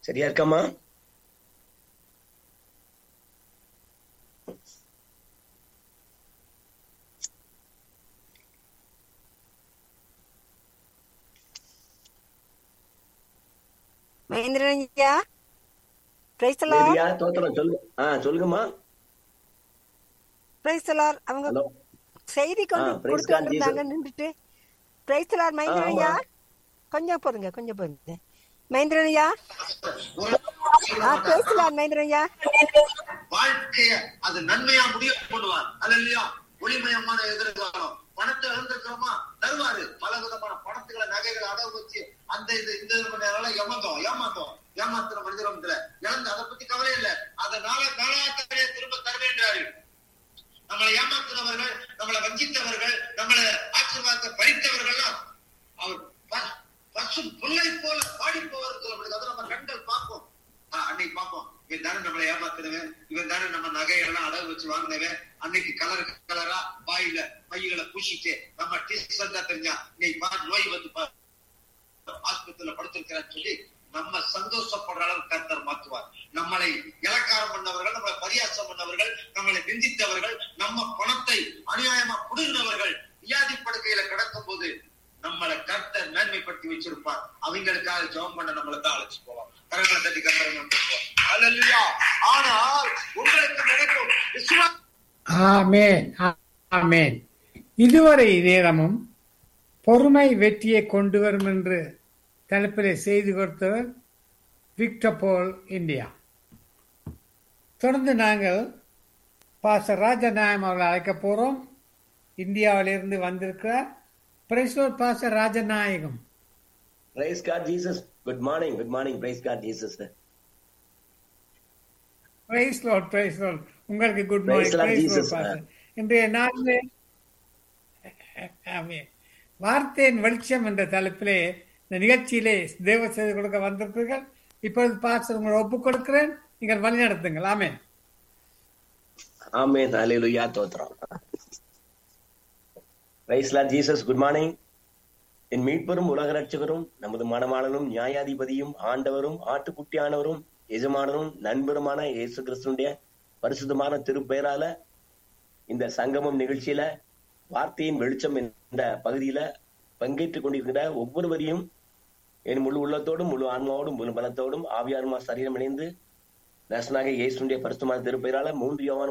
சரியா இருக்காமா மகேந்திரன் ஐயா பிரைஸ் லேடியா தோத்திரம் சொல்லுங்க ஆ சொல்லுங்கம்மா பிரைஸ் அவங்க ஹலோ செய்தி கொண்டு ஆ, praise கொடுத்து God, வந்திருந்தாங்க நின்றுட்டு பிரைஸ் லார்ட் மகேந்திரன் ஐயா கொஞ்சம் பொறுங்க கொஞ்சம் பொறுங்க மகேந்திரன் ஐயா ஆ பிரைஸ் லார்ட் மகேந்திரன் ஐயா வாழ்க்கைய அது நன்மையா முடிய பண்ணுவார் அல்ல இல்லையா ஒளிமயமான எதிர்காலம் பணத்தை இழந்திருக்கிறோமா தருவாரு பல விதமான பணத்துகளை நகைகளை அடகு வச்சு அந்த இது இந்த இது பண்ண நேரம் ஏமாத்தோம் ஏமாத்தோம் ஏமாத்துற மனிதரும் இதுல இழந்து அதை பத்தி கவலை இல்லை அதனால காலாத்தரையை திரும்ப தருவேன்றாரு நம்மளை ஏமாத்துனவர்கள் நம்மளை வஞ்சித்தவர்கள் நம்மளை ஆசீர்வாதத்தை பறித்தவர்கள்லாம் அவர் ப- பசு புல்லை போல பாடி போவார் சொல்லப்படுது அதை நம்ம கண்கள் பார்ப்போம் ஆ, அன்னைக்கு பார்ப்போம் இவன் தானே நம்மளை ஏமாத்துனவன் இவன் தானே நம்ம நகையெல்லாம் அடகு வச்சு வாங்கினவன் அன்னைக்கு கலர் கலரா வாயில மைகளை பூசிட்டு நம்ம டீசெண்டா தெரிஞ்சா இன்னைக்கு பாரு நோய் வந்து பாரு ஆஸ்பத்திரியில படுத்திருக்கிறான்னு சொல்லி நம்ம சந்தோஷப்படுற அளவுக்கு கர்த்தர் மாற்றுவார் நம்மளை இலக்காரம் பண்ணவர்கள் நம்மளை பரியாசம் பண்ணவர்கள் நம்மளை நிந்தித்தவர்கள் நம்ம பணத்தை அநியாயமா புடுங்கினவர்கள் வியாதி படுக்கையில கிடக்கும் போது நம்மளை கர்த்தர் மேன்மைப்படுத்தி வச்சிருப்பார் அவங்களுக்காக ஜெபம் பண்ண நம்மளை தான் அழைச்சு போவார் கரங்களை தட்டி கர்த்தரை அல்லா ஆனால் உங்களுக்கு நினைக்கும் விசுவா ஆமேன் ஆமேன் இதுவரை நேரமும் பொறுமை வெற்றியை கொண்டு வரும் என்று தலைப்பிலே செய்து கொடுத்தவர் விக்டர் போல் இந்தியா தொடர்ந்து நாங்கள் பாச ராஜநாயம் அவர்களை அழைக்க போறோம் இந்தியாவிலிருந்து வந்திருக்கிறார் பிரைஸ்லோர் பாச Rajanayagam praise God Jesus good morning good morning praise God Jesus praise Lord praise Lord உங்களுக்கு good Praise morning Lord praise Jesus. Lord pastor இன்றைய நாளிலே ஆமென். வார்த்தையின் வெளிச்சம் என்ற தலைப்பிலே இந்த நிகழ்ச்சியிலே தேவ செய்தி கொடுக்க வந்திருப்பீர்கள் இப்பொழுது பாஸ்டர் உங்களை ஒப்புக் கொடுக்கிறேன் நீங்கள் வழி நடத்துங்கள் ஆமென் ஆமென் ஹalleluya தோத்திரம் praise Lord Jesus good morning என் மீட்பரும் உலக ரட்சகரும் நமது மனமாளனும் நியாயாதிபதியும் ஆண்டவரும் ஆட்டுக்குட்டியானவரும் எஜமானரும் நண்பருமான இயேசு கிறிஸ்துடைய பரிசுத்தமான திருப்பெயரால இந்த சங்கமம் நிகழ்ச்சியில வார்த்தையின் வெளிச்சம் என்ற பகுதியில பங்கேற்றுக் கொண்டிருக்கிற ஒவ்வொருவரையும் என் முழு உள்ளத்தோடும் முழு ஆன்மாவோடும் முழு பலத்தோடும் ஆவியாருமா சரீரம் இணைந்து நசனாக இயேசுடைய பரிசுத்தமான திருப்பெயரால மூன்று யோவான்